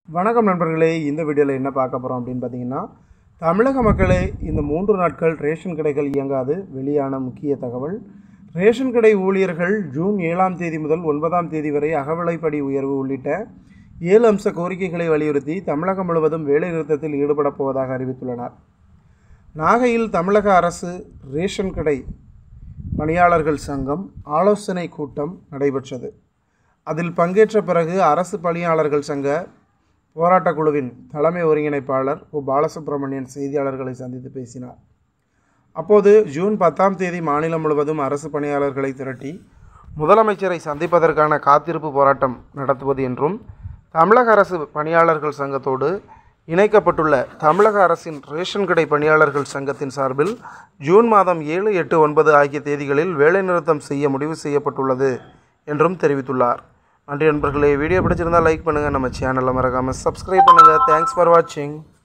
வணக்கம் நண்பர்களே இந்த வீடியோவில் என்ன பார்க்க போகிறோம் அப்படின்னு பார்த்தீங்கன்னா தமிழக மக்களே இந்த மூன்று நாட்கள் ரேஷன் கடைகள் இயங்காது வெளியான முக்கிய தகவல் ரேஷன் கடை ஊழியர்கள் ஜூன் ஏழாம் தேதி முதல் ஒன்பதாம் தேதி வரை அகவிலைப்படி உயர்வு உள்ளிட்ட ஏழு அம்ச கோரிக்கைகளை வலியுறுத்தி தமிழகம் முழுவதும் வேலைநிறுத்தத்தில் ஈடுபடப் போவதாக அறிவித்துள்ளனர் நாகையில் தமிழக அரசு ரேஷன் கடை பணியாளர்கள் சங்கம் ஆலோசனை கூட்டம் நடைபெற்றது அதில் பங்கேற்ற பிறகு அரசு பணியாளர்கள் சங்க போராட்டக் குழுவின் தலைமை ஒருங்கிணைப்பாளர் ஓ பாலசுப்ரமணியன் செய்தியாளர்களை சந்தித்து பேசினார் அப்போது ஜூன் பத்தாம் தேதி மாநிலம் முழுவதும் அரசு பணியாளர்களை திரட்டி முதலமைச்சரை சந்திப்பதற்கான காத்திருப்பு போராட்டம் நடத்துவது என்றும் தமிழக அரசு பணியாளர்கள் சங்கத்தோடு இணைக்கப்பட்டுள்ள தமிழக அரசின் ரேஷன் கடை பணியாளர்கள் சங்கத்தின் சார்பில் ஜூன் மாதம் ஏழு எட்டு ஒன்பது ஆகிய தேதிகளில் வேலைநிறுத்தம் செய்ய முடிவு செய்யப்பட்டுள்ளது என்றும் தெரிவித்துள்ளார் நன்றி நண்பர்களே வீடியோ பிடிச்சிருந்தால் லைக் பண்ணுங்கள் நம்ம சேனலை மறக்காமல் சப்ஸ்கிரைப் பண்ணுங்கள் தேங்க்ஸ் ஃபார் வாட்சிங்